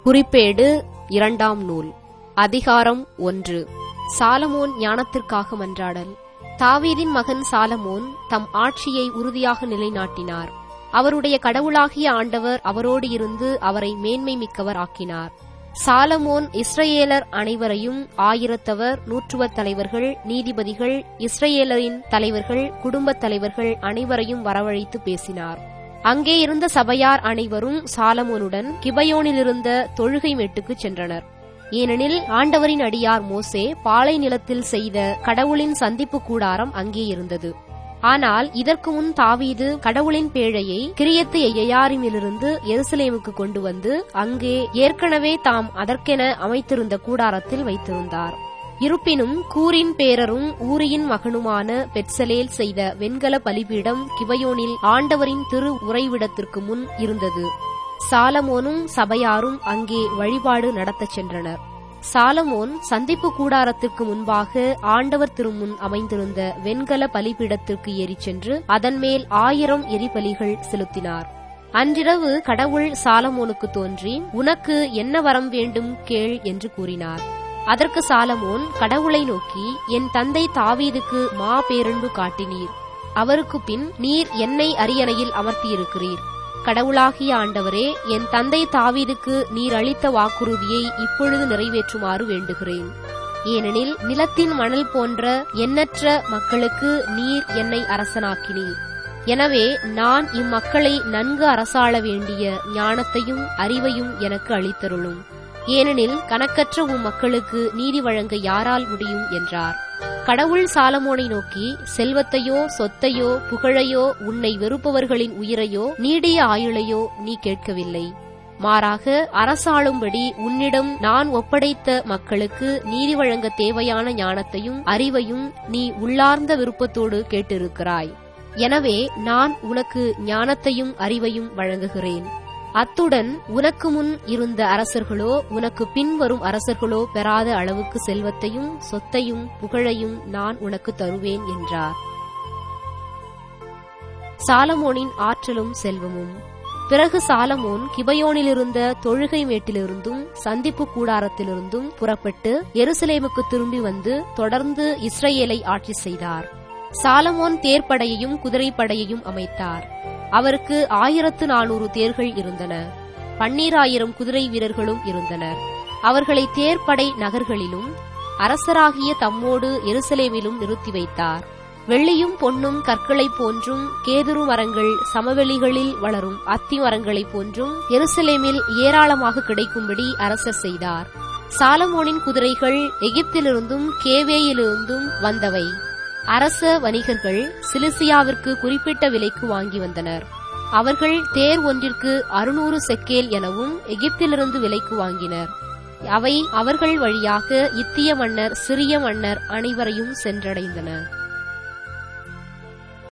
குறிப்பேடு இரண்டாம் நூல் அதிகாரம் ஒன்று சாலமோன் ஞானத்திற்காக மன்றாடல் தாவீதின் மகன் சாலமோன் தம் ஆட்சியை உறுதியாக நிலைநாட்டினார் அவருடைய கடவுளாகிய ஆண்டவர் அவரோடு இருந்து அவரை மேன்மை மிக்கவர் ஆக்கினார் சாலமோன் இஸ்ரேலர் அனைவரையும் ஆயிரத்தவர் நூற்றுவர் தலைவர்கள் நீதிபதிகள் இஸ்ரேலரின் தலைவர்கள் குடும்பத் தலைவர்கள் அனைவரையும் வரவழைத்து பேசினார் அங்கே இருந்த சபையார் அனைவரும் சாலமோனுடன் கிபயோனிலிருந்த தொழுகை மேட்டுக்குச் சென்றனர் ஏனெனில் ஆண்டவரின் அடியார் மோசே பாலை நிலத்தில் செய்த கடவுளின் சந்திப்பு கூடாரம் அங்கே இருந்தது ஆனால் இதற்கு முன் தாவீது கடவுளின் பேழையை கிரியத்து எய்யாரிமிலிருந்து எருசலேமுக்கு கொண்டு வந்து அங்கே ஏற்கனவே தாம் அதற்கென அமைத்திருந்த கூடாரத்தில் வைத்திருந்தார் இருப்பினும் கூரின் பேரரும் ஊரியின் மகனுமான பெட்சலேல் செய்த வெண்கல பலிபீடம் கிபயோனில் ஆண்டவரின் திரு உறைவிடத்திற்கு முன் இருந்தது சாலமோனும் சபையாரும் அங்கே வழிபாடு நடத்தச் சென்றனர் சாலமோன் சந்திப்பு கூடாரத்திற்கு முன்பாக ஆண்டவர் திருமுன் அமைந்திருந்த வெண்கல பலிபீடத்திற்கு ஏறிச் சென்று அதன் மேல் ஆயிரம் எரிபலிகள் செலுத்தினார் அன்றிரவு கடவுள் சாலமோனுக்கு தோன்றி உனக்கு என்ன வரம் வேண்டும் கேள் என்று கூறினார் அதற்கு சாலமோன் கடவுளை நோக்கி என் தந்தை தாவீதுக்கு மா பேரன்பு காட்டினீர் அவருக்கு பின் நீர் என்னை அரியணையில் அமர்த்தியிருக்கிறீர் கடவுளாகிய ஆண்டவரே என் தந்தை தாவீதுக்கு நீர் அளித்த வாக்குறுதியை இப்பொழுது நிறைவேற்றுமாறு வேண்டுகிறேன் ஏனெனில் நிலத்தின் மணல் போன்ற எண்ணற்ற மக்களுக்கு நீர் என்னை அரசனாக்கினீர் எனவே நான் இம்மக்களை நன்கு அரசாள வேண்டிய ஞானத்தையும் அறிவையும் எனக்கு அளித்தருளும் ஏனெனில் கணக்கற்ற உம் மக்களுக்கு நீதி வழங்க யாரால் முடியும் என்றார் கடவுள் சாலமோனை நோக்கி செல்வத்தையோ சொத்தையோ புகழையோ உன்னை வெறுப்பவர்களின் உயிரையோ நீடிய ஆயுளையோ நீ கேட்கவில்லை மாறாக அரசாளும்படி உன்னிடம் நான் ஒப்படைத்த மக்களுக்கு நீதி வழங்க தேவையான ஞானத்தையும் அறிவையும் நீ உள்ளார்ந்த விருப்பத்தோடு கேட்டிருக்கிறாய் எனவே நான் உனக்கு ஞானத்தையும் அறிவையும் வழங்குகிறேன் அத்துடன் உனக்கு முன் இருந்த அரசர்களோ உனக்கு பின்வரும் அரசர்களோ பெறாத அளவுக்கு செல்வத்தையும் சொத்தையும் புகழையும் நான் உனக்கு தருவேன் என்றார் சாலமோனின் ஆற்றலும் செல்வமும் பிறகு சாலமோன் கிபயோனிலிருந்த தொழுகை மேட்டிலிருந்தும் சந்திப்பு கூடாரத்திலிருந்தும் புறப்பட்டு எருசலேமுக்கு திரும்பி வந்து தொடர்ந்து இஸ்ரேலை ஆட்சி செய்தார் சாலமோன் தேர்ப்படையையும் குதிரைப்படையையும் அமைத்தார் அவருக்கு ஆயிரத்து நானூறு தேர்கள் இருந்தன பன்னீராயிரம் குதிரை வீரர்களும் இருந்தனர் அவர்களை தேர்ப்படை நகர்களிலும் அரசராகிய தம்மோடு எருசலேமிலும் நிறுத்தி வைத்தார் வெள்ளியும் பொன்னும் கற்களைப் போன்றும் கேதுரு மரங்கள் சமவெளிகளில் வளரும் அத்தி மரங்களைப் போன்றும் எருசலேமில் ஏராளமாக கிடைக்கும்படி அரசர் செய்தார் சாலமோனின் குதிரைகள் எகிப்திலிருந்தும் கேவேயிலிருந்தும் வந்தவை அரச வணிகர்கள் சிலிசியாவிற்கு குறிப்பிட்ட விலைக்கு வாங்கி வந்தனர் அவர்கள் தேர் ஒன்றிற்கு அறுநூறு செக்கேல் எனவும் எகிப்திலிருந்து விலைக்கு வாங்கினர் அவை அவர்கள் வழியாக இத்திய மன்னர் சிறிய மன்னர் அனைவரையும் சென்றடைந்தன